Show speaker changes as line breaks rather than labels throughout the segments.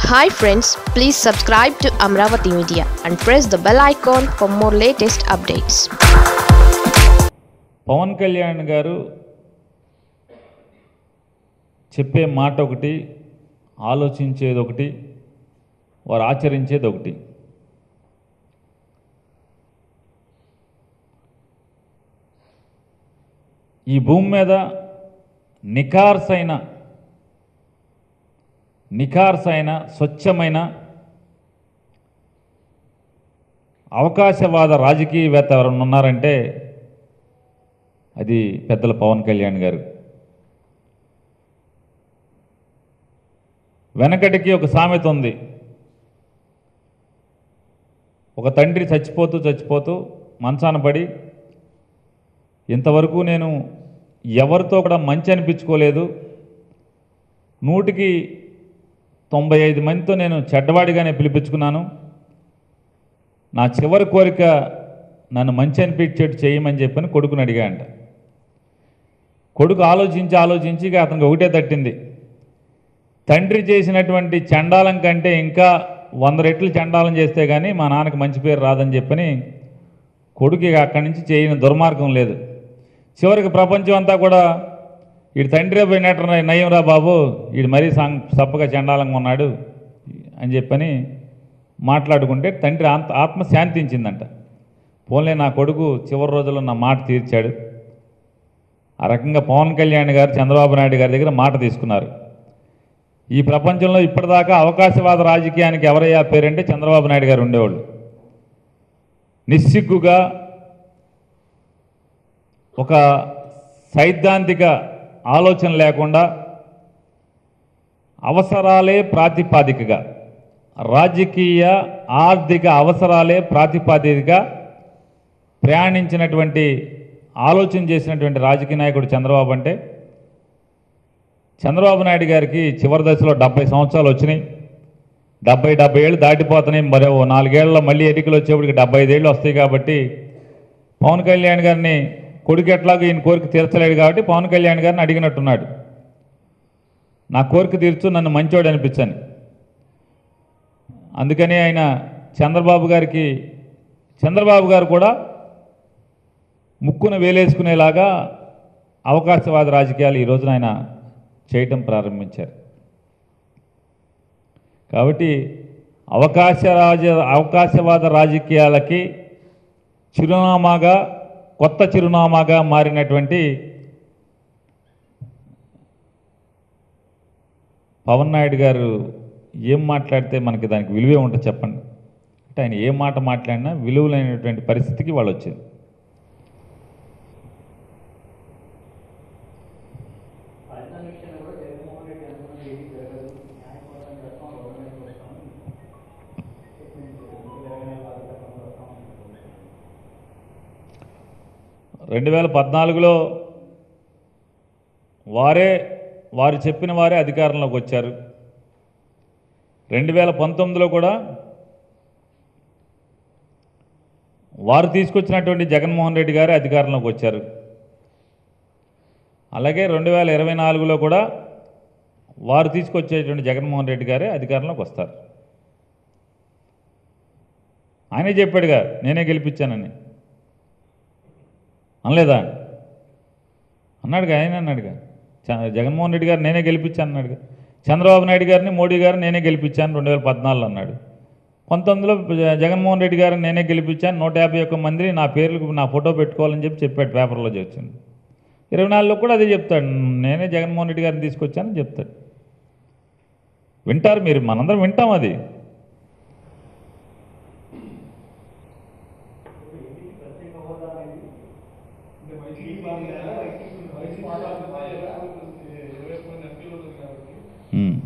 Hi friends please subscribe to Amaravati media and press the bell icon for more latest updates
Pawan Kalyan garu చెప్పే మాట ఒకటి ఆలోచించేది ఒకటి వారు ఆచరించేది ఒకటి ఈ భూమి మీద నిఖార్సైన నిఖార్సైన స్వచ్ఛమైన అవకాశవాద రాజకీయవేత్త ఎవరైనా ఉన్నారంటే అది పెద్దల పవన్ కళ్యాణ్ గారు వెనకటికి ఒక సామెత ఉంది ఒక తండ్రి చచ్చిపోతూ చచ్చిపోతూ మంచాన పడి ఇంతవరకు నేను ఎవరితో కూడా మంచి అనిపించుకోలేదు నూటికి తొంభై ఐదు మందితో నేను చెడ్డవాడిగానే పిలిపించుకున్నాను నా చివరి కోరిక నన్ను మంచి అనిపించేట్టు చేయమని చెప్పని కొడుకుని అడిగాడంట కొడుకు ఆలోచించి ఆలోచించి ఇక అతనికి ఒకటే తట్టింది తండ్రి చేసినటువంటి చండాలం కంటే ఇంకా వంద రెట్లు చండాలం చేస్తే కానీ మా నాన్నకి మంచి పేరు రాదని చెప్పని కొడుకు ఇక అక్కడి నుంచి చేయని దుర్మార్గం లేదు చివరికి ప్రపంచం అంతా కూడా వీడి తండ్రి పోయినట్టు నయం రా బాబు వీడు మరీ సాంగ్ సప్పగా చండాలంగా ఉన్నాడు అని చెప్పని మాట్లాడుకుంటే తండ్రి ఆత్మ ఆత్మ శాంతించిందంట పోన్లే నా కొడుకు చివరి రోజుల్లో నా మాట తీర్చాడు ఆ రకంగా పవన్ కళ్యాణ్ గారు చంద్రబాబు నాయుడు గారి దగ్గర మాట తీసుకున్నారు ఈ ప్రపంచంలో ఇప్పటిదాకా అవకాశవాద రాజకీయానికి ఎవరయ్యా పేరంటే చంద్రబాబు నాయుడు గారు ఉండేవాళ్ళు నిస్సిగ్గుగా ఒక సైద్ధాంతిక ఆలోచన లేకుండా అవసరాలే ప్రాతిపాదికగా రాజకీయ ఆర్థిక అవసరాలే ప్రాతిపాదికగా ప్రయాణించినటువంటి ఆలోచన చేసినటువంటి రాజకీయ నాయకుడు చంద్రబాబు అంటే చంద్రబాబు నాయుడు గారికి చివరి దశలో డెబ్బై సంవత్సరాలు వచ్చినాయి డెబ్బై డెబ్బై ఏళ్ళు దాటిపోతున్నాయి మరి ఓ నాలుగేళ్లలో మళ్ళీ ఎన్నికలు వచ్చేప్పటికి డెబ్బై ఐదేళ్ళు వస్తాయి కాబట్టి పవన్ కళ్యాణ్ గారిని కొడుకు ఎట్లాగో ఈయన కోరిక తీర్చలేడు కాబట్టి పవన్ కళ్యాణ్ గారిని అడిగినట్టున్నాడు నా కోరిక తీర్చు నన్ను మంచోడు అనిపించని అందుకని ఆయన చంద్రబాబు గారికి చంద్రబాబు గారు కూడా ముక్కున వేలేసుకునేలాగా అవకాశవాద రాజకీయాలు ఈ రోజున ఆయన చేయటం ప్రారంభించారు కాబట్టి అవకాశ రాజ అవకాశవాద రాజకీయాలకి చిరునామాగా కొత్త చిరునామాగా మారినటువంటి పవన్ నాయుడు గారు ఏం మాట్లాడితే మనకి దానికి విలువే ఉంటుంది చెప్పండి అంటే ఆయన ఏ మాట మాట్లాడినా విలువలైనటువంటి పరిస్థితికి వాళ్ళు వచ్చింది రెండు వేల పద్నాలుగులో వారే వారు చెప్పిన వారే అధికారంలోకి వచ్చారు రెండు వేల పంతొమ్మిదిలో కూడా వారు తీసుకొచ్చినటువంటి జగన్మోహన్ రెడ్డి గారే అధికారంలోకి వచ్చారు అలాగే రెండు వేల ఇరవై నాలుగులో కూడా వారు తీసుకొచ్చేటువంటి జగన్మోహన్ రెడ్డి గారే అధికారంలోకి వస్తారు ఆయనే చెప్పాడుగా నేనే గెలిపించానని అనలేదా అన్నాడుగా ఆయన అన్నాడుగా చ- జగన్మోహన్ రెడ్డి గారు నేనే గెలిపించాను అన్నాడుగా చంద్రబాబు నాయుడు గారిని మోడీ గారిని నేనే గెలిపించాను రెండు వేల పద్నాలుగులో అన్నాడు పంతొమ్మిదిలో జ- జగన్మోహన్ రెడ్డి గారిని నేనే గెలిపించాను నూట యాభై ఒక్క మందిని నా పేర్లకు నా ఫోటో పెట్టుకోవాలని చెప్పి చెప్పాడు పేపర్లో వచ్చింది ఇరవై నాలుగులో కూడా అదే చెప్తాడు నేనే జగన్మోహన్ రెడ్డి గారిని తీసుకొచ్చానని చెప్తాడు వింటారు మీరు మనందరం వింటాం అది ఉమ్.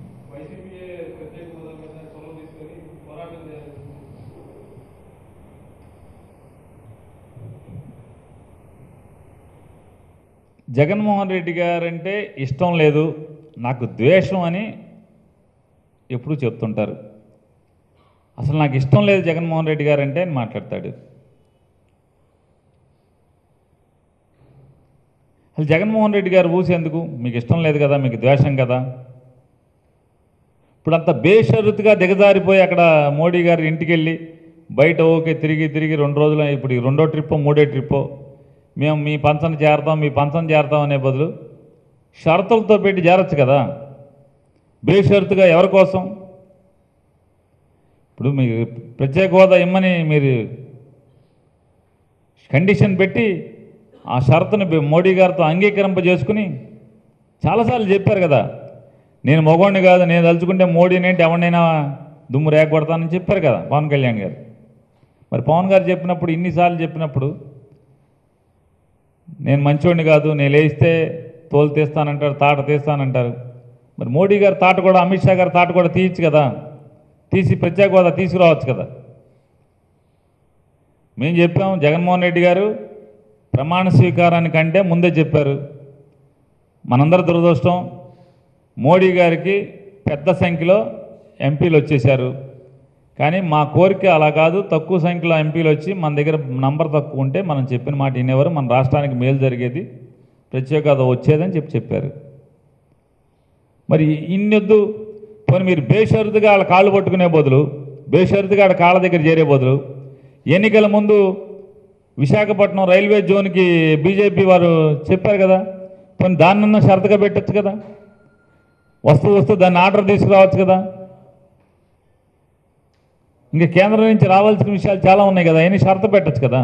జగన్మోహన్ రెడ్డి గారంటే ఇష్టం లేదు నాకు ద్వేషం అని ఎప్పుడూ చెప్తుంటారు అసలు నాకు ఇష్టం లేదు జగన్మోహన్ రెడ్డి గారంటే అని మాట్లాడతాడు అసలు జగన్మోహన్ రెడ్డి గారు ఊసేందుకు మీకు ఇష్టం లేదు కదా మీకు ద్వేషం కదా ఇప్పుడు అంత బేషరతుగా దిగజారిపోయి అక్కడ మోడీ గారి ఇంటికి వెళ్ళి బయట ఓకే తిరిగి తిరిగి రెండు రోజులు ఇప్పుడు ఈ రెండో ట్రిప్పో మూడో ట్రిప్పో మేము మీ పంచన చేరతాం మీ పంచన చేరతాం అనే బదులు షరతులతో పెట్టి చేరొచ్చు కదా బేషరతుగా ఎవరి కోసం ఇప్పుడు మీరు ప్రత్యేక హోదా ఇమ్మని మీరు కండిషన్ పెట్టి ఆ షరతుని బి- మోడీ గారితో అంగీకరింప చేసుకుని చాలాసార్లు చెప్పారు కదా నేను మగవాడిని కాదు నేను తలుచుకుంటే మోడీని ఏంటి ఎవరినైనా దుమ్ము రేగొడతానని చెప్పారు కదా పవన్ కళ్యాణ్ గారు మరి పవన్ గారు చెప్పినప్పుడు ఇన్నిసార్లు చెప్పినప్పుడు నేను మంచోడిని కాదు నేను లేస్తే తోలు తీస్తానంటారు తాట తీస్తానంటారు మరి మోడీ గారు తాట కూడా అమిత్ షా గారు తాట కూడా తీయచ్చు కదా తీసి ప్రత్యేక హోదా తీసుకురావచ్చు కదా మేము చెప్పాం జగన్మోహన్ రెడ్డి గారు ప్రమాణ స్వీకారానికంటే ముందే చెప్పారు మనందరి దురదృష్టం మోడీ గారికి పెద్ద సంఖ్యలో ఎంపీలు వచ్చేశారు కానీ మా కోరిక అలా కాదు తక్కువ సంఖ్యలో ఎంపీలు వచ్చి మన దగ్గర నంబర్ తక్కువ ఉంటే మనం చెప్పిన మాట వినేవారు మన రాష్ట్రానికి మేలు జరిగేది ప్రత్యేక హోదా వచ్చేదని చెప్పి చెప్పారు మరి ఇన్నొద్దు పోనీ మీరు బేషరతుగా వాళ్ళ కాళ్ళు పట్టుకునే బదులు బేషరతుగా వాళ్ళ కాళ్ళ దగ్గర చేరే బదులు ఎన్నికల ముందు విశాఖపట్నం రైల్వే జోన్కి బీజేపీ వారు చెప్పారు కదా పోనీ దాన్నన్నా షరతుగా పెట్టచ్చు కదా వస్తూ వస్తూ దాన్ని ఆర్డర్ తీసుకురావచ్చు కదా ఇంకా కేంద్రం నుంచి రావాల్సిన విషయాలు చాలా ఉన్నాయి కదా అయినా షరతు పెట్టచ్చు కదా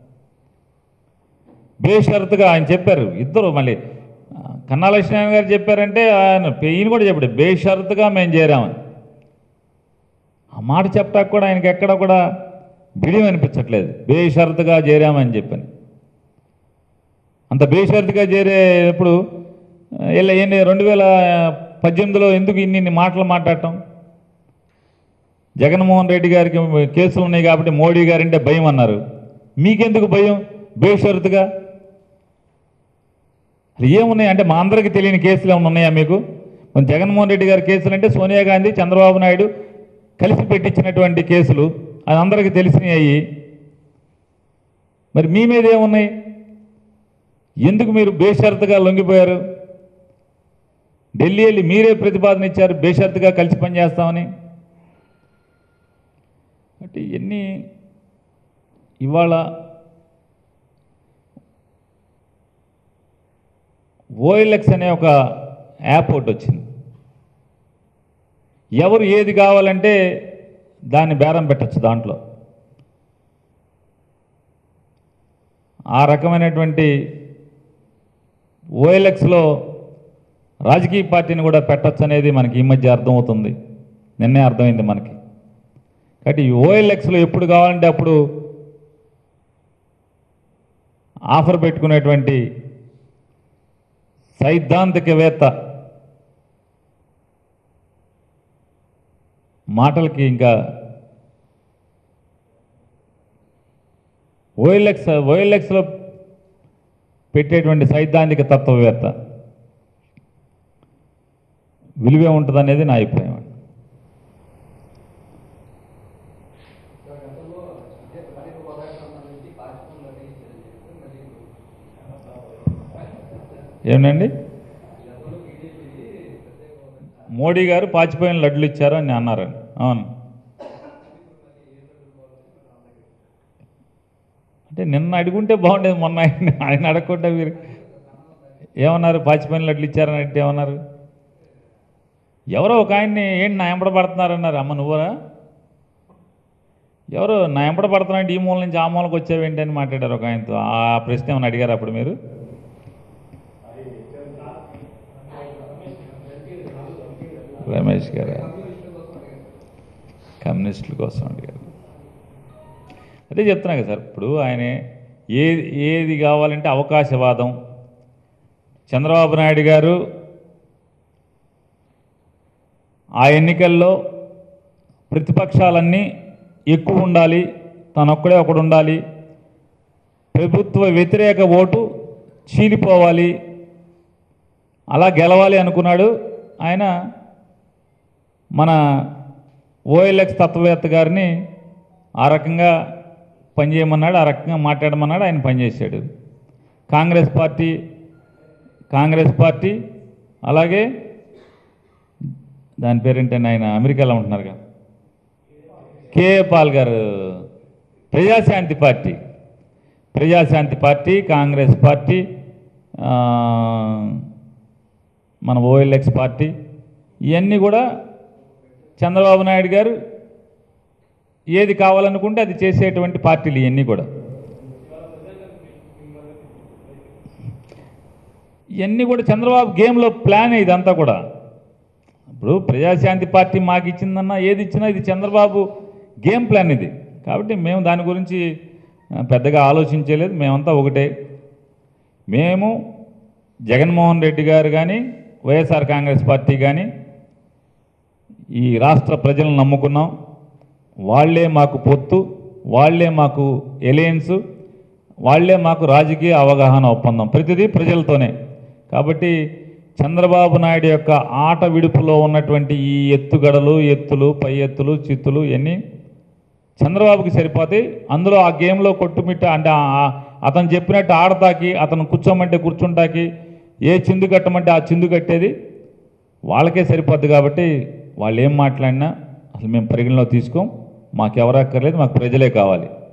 బేషరతుగా ఆయన చెప్పారు ఇద్దరు మళ్ళీ ఆ, కన్నా లక్ష్మీనారాయణ గారు చెప్పారంటే ఆయన ఈయన కూడా చెప్పాడు బేషరతుగా మేము చేరామని ఆ మాట చెప్పడానికి కూడా ఆయనకి ఎక్కడ కూడా బిడియం అనిపించట్లేదు బేషరతుగా చేరామని చెప్పని అంత బేషరతుగా చేరేప్పుడు ఇలా ఏంటి రెండు వేల పద్దెనిమిదిలో ఎందుకు ఇన్ని ఇన్ని మాటలు మాట్లాడటం జగన్మోహన్ రెడ్డి గారికి కేసులు ఉన్నాయి కాబట్టి మోడీ గారంటే భయం అన్నారు మీకెందుకు భయం బేషరతుగా అసలు ఏమున్నాయి అంటే మా అందరికీ తెలియని కేసులు ఏమైనా ఉన్నాయా మీకు మన జగన్మోహన్ రెడ్డి గారి కేసులు అంటే సోనియా గాంధీ చంద్రబాబు నాయుడు కలిసి పెట్టించినటువంటి కేసులు అది అందరికీ తెలిసినాయి మరి మీ మీద ఏమున్నాయి ఎందుకు మీరు బేషరతుగా లొంగిపోయారు ఢిల్లీ వెళ్ళి మీరే ప్రతిపాదన ఇచ్చారు బేషరతుగా కలిసి పనిచేస్తామని అంటే ఇవన్నీ ఇవాళ ఓఎల్ఎక్స్ అనే ఒక యాప్ ఒకటి వచ్చింది ఎవరు ఏది కావాలంటే దాన్ని బేరం పెట్టచ్చు దాంట్లో ఆ రకమైనటువంటి ఓఎల్ఎక్స్లో రాజకీయ పార్టీని కూడా పెట్టచ్చు అనేది మనకి ఈ మధ్య అర్థమవుతుంది నిన్నే అర్థమైంది మనకి కాబట్టి ఈ ఓఎల్ఎక్స్లో ఎప్పుడు కావాలంటే అప్పుడు ఆఫర్ పెట్టుకునేటువంటి సైద్ధాంతికవేత్త మాటలకి ఇంకా ఓఎల్ఎక్స్ ఓఎల్ఎక్స్లో పెట్టేటువంటి సైద్ధాంతిక తత్వవేత్త విలువే ఉంటుంది అనేది నా అభిప్రాయం ఏమండి మోడీ గారు పాచిపోయిన లడ్లు ఇచ్చారు అని అన్నారు అవును అంటే నిన్న అడుగుంటే బాగుండేది మొన్న ఆయన ఆయన అడగకుండా మీరు ఏమన్నారు పాచిపోయిన లడ్లు ఇచ్చారని అంటే ఏమన్నారు ఎవరో ఒక ఆయన్ని ఏంటి నా ఎంబడ పడుతున్నారన్నారు అమ్మ నువ్వరా ఎవరు నా ఎంబడ పడుతున్నాయంటే ఈ మూల నుంచి ఆ మూలకు వచ్చావేంటి అని మాట్లాడారు ఒక ఆయనతో ఆ ప్రశ్న ఏమైనా అడిగారు అప్పుడు మీరు రమేష్ గారు కమ్యూనిస్టుల కోసం అడిగారు అదే చెప్తున్నా కదా సార్ ఇప్పుడు ఆయన ఏది ఏది కావాలంటే అవకాశవాదం చంద్రబాబు నాయుడు గారు ఆ ఎన్నికల్లో ప్రతిపక్షాలన్నీ ఎక్కువ ఉండాలి తనొక్కడే ఒకడు ఉండాలి ప్రభుత్వ వ్యతిరేక ఓటు చీలిపోవాలి అలా గెలవాలి అనుకున్నాడు ఆయన మన ఓఎల్ఎక్స్ తత్వవేత్త గారిని ఆ రకంగా పనిచేయమన్నాడు ఆ రకంగా మాట్లాడమన్నాడు ఆయన పనిచేశాడు కాంగ్రెస్ పార్టీ కాంగ్రెస్ పార్టీ అలాగే దాని పేరేంటంటే ఆయన అమెరికాలో ఉంటున్నారుగా K A Paul garu Prajashanti party Prajashanti party Congress party ఆ, మన ఓఎల్ఎక్స్ పార్టీ ఇవన్నీ కూడా చంద్రబాబు నాయుడు గారు ఏది కావాలనుకుంటే అది చేసేటువంటి పార్టీలు ఇవన్నీ కూడా ఇవన్నీ కూడా చంద్రబాబు గేమ్లో ప్లాన్ ఇదంతా కూడా ఇప్పుడు ప్రజాశాంతి పార్టీ మాకు ఇచ్చిందన్నా ఏది ఇచ్చినా ఇది చంద్రబాబు గేమ్ ప్లాన్ ఇది కాబట్టి మేము దాని గురించి ఆ, పెద్దగా ఆలోచించలేదు మేమంతా ఒకటే మేము జగన్మోహన్ రెడ్డి గారు కానీ వైఎస్ఆర్ కాంగ్రెస్ పార్టీ కానీ ఈ రాష్ట్ర ప్రజలను నమ్ముకున్నాం వాళ్ళే మాకు పొత్తు వాళ్ళే మాకు ఎలయన్స్ వాళ్ళే మాకు రాజకీయ అవగాహన ఒప్పందం ప్రతిదీ ప్రజలతోనే కాబట్టి చంద్రబాబు నాయుడు యొక్క ఆట విడుపులో ఉన్నటువంటి ఈ ఎత్తుగడలు ఎత్తులు పై ఎత్తులు చిత్తులు ఇవన్నీ చంద్రబాబుకి సరిపోతాయి అందులో ఆ గేమ్లో కొట్టుమిట్ట అంటే ఆ- అతను చెప్పినట్టు ఆడతాకి అతను కూర్చోమంటే కూర్చుంటాకి ఏ చిందు కట్టమంటే ఆ చిందు కట్టేది వాళ్ళకే సరిపోద్ది కాబట్టి వాళ్ళు ఏం మాట్లాడినా అసలు మేము పరిగణలో తీసుకోం మాకు ఎవరు అక్కర్లేదు మాకు ప్రజలే కావాలి